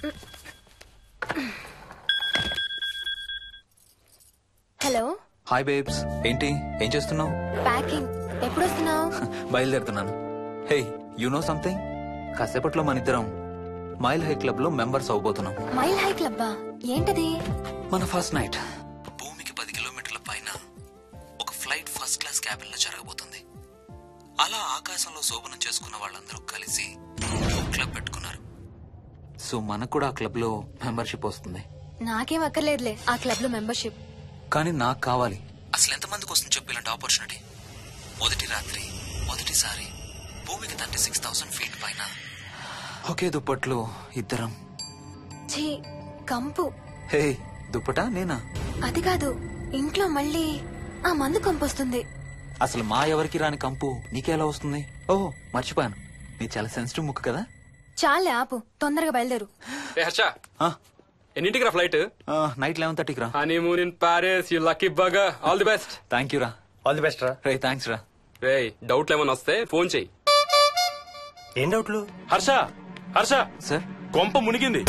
Hello hi babes ఏంటి ఏం చేస్తున్నావు ప్యాకింగ్ ఎప్పుడు వస్తున్నావు బయలుదేరుతున్నాను హే యు నో సంథింగ్ కాసేపట్లో మన ఇద్దరం మైల్ హై క్లబ్ లో మెంబర్స్ అవబోతున్నాం మైల్ హై క్లబ్బా ఏంటది మన ఫస్ట్ నైట్ భూమికి పది కిలోమీటర్ల పైన ఒక ఫ్లైట్ ఫస్ట్ క్లాస్ క్యాబిన్ లో జరగబోతుంది అలా ఆకాశంలో శోభనం చేసుకున్న వాళ్ళందరూ కలిసి ఒక క్లబ్ పెట్టుకున్నారు సో మనకు కూడా ఆ క్లబ్ లో మెంబర్షిప్ వస్తుంది నాకేం అక్కర్లేదులే ఆ క్లబ్ లో మెంబర్షిప్ కానీ నాకు కావాలి అసలు ఎంతమందికి వస్తుంది చెప్పు ఇలాంటి ఆపర్చునిటీ మొదటి రాత్రి మొదటిసారి భూమికి తండ్రి సిక్స్ థౌసండ్ ఫీట్ పైన ఒకే దుప్పట్లో ఇద్దరం ఛీ కంపు హే దుప్పటా నేనా అది కాదు ఇంట్లో మళ్ళీ ఆ మందు కంపొస్తుంది అసలు మా ఎవరికి రాని కంపు నీకెలా వస్తుంది ఓహో మర్చిపోయాను నీ చాలా సెన్సిటివ్ ముక్కు కదా చాలే ఆపు తొందరగా బయలుదేరు ఏ హర్ష ఆ, ఎన్నింటికి రా ఫ్లైట్ ఆ, నైట్ లెవెన్ థర్టీకి రా honeymoon in Paris you lucky బగా all the best thank you రా ఆల్ ది బెస్ట్ రా రే థ్యాంక్స్ రా రే డౌట్లు ఏమైనా వస్తే ఫోన్ చెయ్యి ఏం డౌట్లు హర్ష హర్ష సార్ కొంప మునిగింది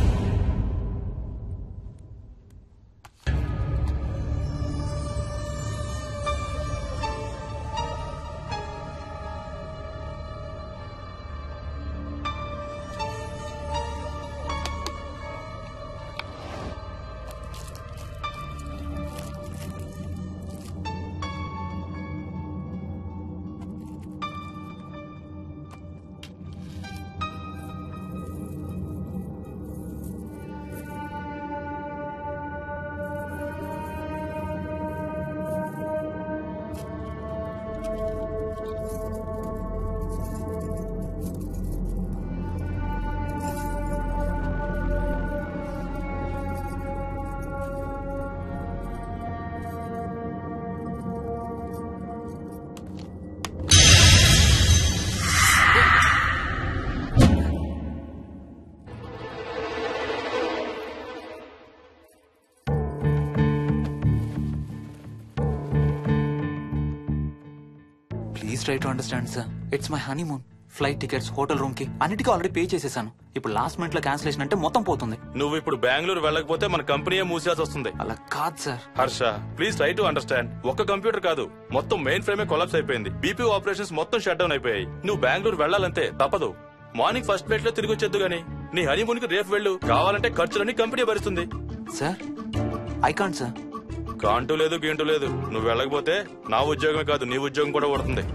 please try to understand sir it's my honeymoon flight tickets hotel room కి అన్నిటికీ ఆల్రెడీ పే చేసేసాను ఇప్పుడు లాస్ట్ మినిట్ లో క్యాన్సిలేషన్ అంటే మొత్తం పోతుంది నువ్వు ఇప్పుడు బెంగళూరు వెళ్ళకపోతే మన కంపెనీ మూసేయాల్సి వస్తుంది అలా కాదు sir Harsha please try to understand ఒక్క కంప్యూటర్ కాదు మొత్తం మెయిన్ ఫ్రేమే కొలాప్స్ అయిపోయింది బీపీ ఆపరేషన్స్ మొత్తం షట్ డౌన్ అయిపోయాయి నువ్వు బెంగళూరు వెళ్ళాలంతే తప్పదు మార్నింగ్ ఫస్ట్ ఫ్లైట్ లో తిరిగి వచ్చేద్దు గానీ నీ హనీమూన్ కి రేపు వెళ్ళు కావాలంటే ఖర్చులన్నీ కంపెనీ భరిస్తుంది సార్ ఐ కాంట్ సార్ కాంటూ లేదు గీంటూ లేదు నువ్వు వెళ్ళకపోతే నా ఉద్యోగమే కాదు నీ ఉద్యోగం కూడా పడుతుంది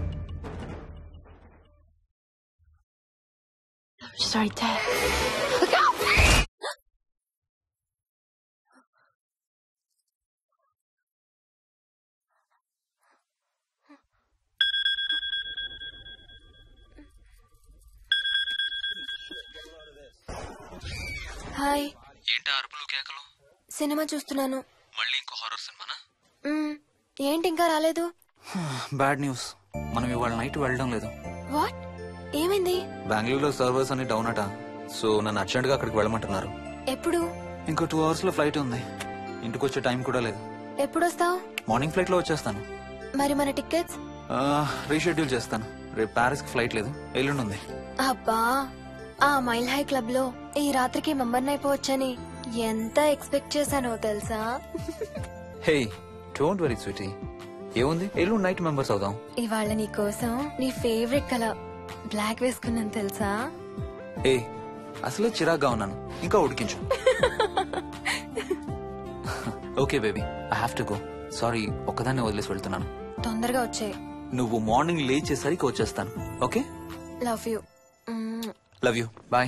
Sorry, Dad. హాయ్ ఏంటి అరుపులు కేకలు సినిమా చూస్తున్నాను మళ్ళీ ఇంకో హారర్ సినిమానా మ్మ్. ఏంటి ఇంకా రాలేదు బ్యాడ్ న్యూస్ మనం ఇవాళ నైట్ వెళ్ళడం లేదు వాట్ ఏమైంది బెంగళూరులో సర్వర్స్ అన్ని డౌన్ అట సో నన్ను అర్జెంట్ గా అక్కడికి వెళ్ళమంటున్నారు ఎప్పుడు ఇంకో టూ అవర్స్ లో ఫ్లైట్ ఉంది ఇంటికి వచ్చే టైం కూడా లేదు ఎప్పుడు వస్తావు మార్నింగ్ ఫ్లైట్ లో వచ్చేస్తాను మరి మన టికెట్స్ రీషెడ్యూల్ చేస్తాను రేపు ప్యారిస్ కి ఫ్లైట్ లేదు ఎల్లుండి ఉంది అబ్బా ఆ మైల్ హై క్లబ్ లో ఈ రాత్రికి మెంబర్ అయిపోవచ్చని ఎంత ఎక్స్పెక్ట్ చేశానో తెలుసా హే డోంట్ వెరీ స్వీటీ ఏముంది ఎల్లుండి నైట్ మెంబర్స్ అవుదాం ఇవాళ నీ కోసం నీ ఫేవరెట్ కలర్ బ్లాక్ వేసుకున్నాను తెలుసా ఏ అసలే చిరాగ్గా ఉన్నాను ఇంకా ఉడికించు okay baby I have to go sorry ఒక్కదాన్ని వదిలేసి వెళ్తున్నాను తొందరగా వచ్చాయి నువ్వు మార్నింగ్ లేచేసరికి వచ్చేస్తాను okay love you love you bye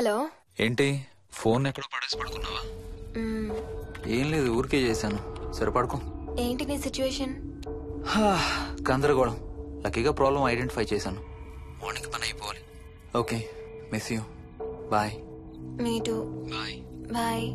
hello ఏంటి ఫోన్ ఎక్కడో పడేసి పడుకున్నావా మ్మ్. ఏం లేదు ఊరికే చేశాను సరే పడుకో ఏంటి నీ సిచ్యువేషన్ హా, గందరగోళం లక్కీగా ప్రాబ్లం ఐడెంటిఫై చేశాను మార్నింగ్ పని అయిపోవాలి okay miss you bye me too bye bye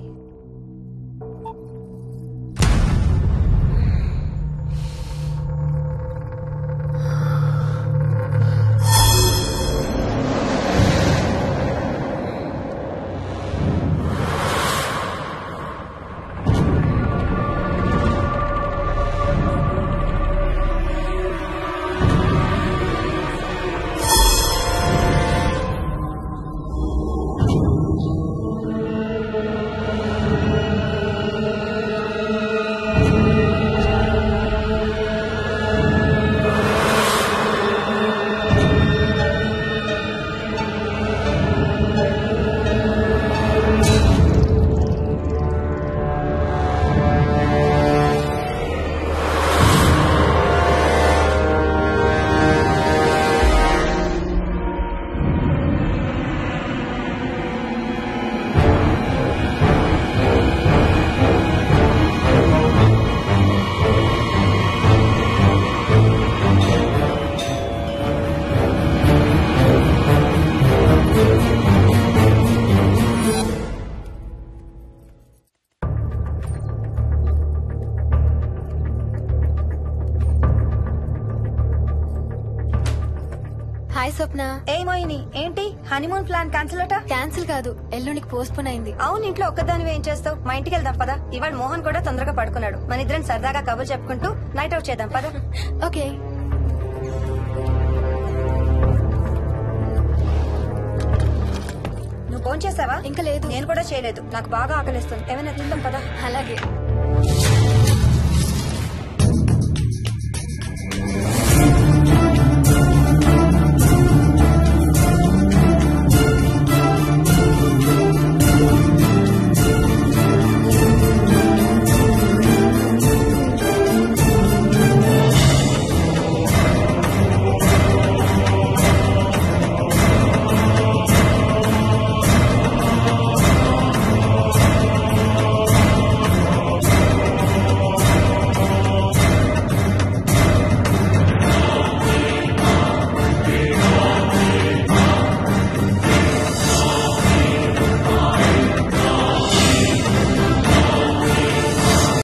hi Swapna ఏ మోయిని ఏంటి హనీమూన్ ప్లాన్ క్యాన్సిల్ అట క్యాన్సిల్ కాదు ఎల్లుండికి పోస్ట్ పోన్ అయింది అవును ఇంట్లో ఒక్కదానివి ఏం చేస్తావు మా ఇంటికి వెళ్దాం పదా ఇవాళ మోహన్ కూడా తొందరగా పడుకున్నాడు మన ఇద్దరం సరదాగా కబుర్ చెప్పుకుంటూ నైట్ అవుట్ చేద్దాం పదా ఓకే నువ్వు ఫోన్ చేసావా ఇంకా లేదు నేను కూడా చేయలేదు నాకు బాగా ఆకలిస్తుంది ఏమైనా తిందాం పదా అలాగే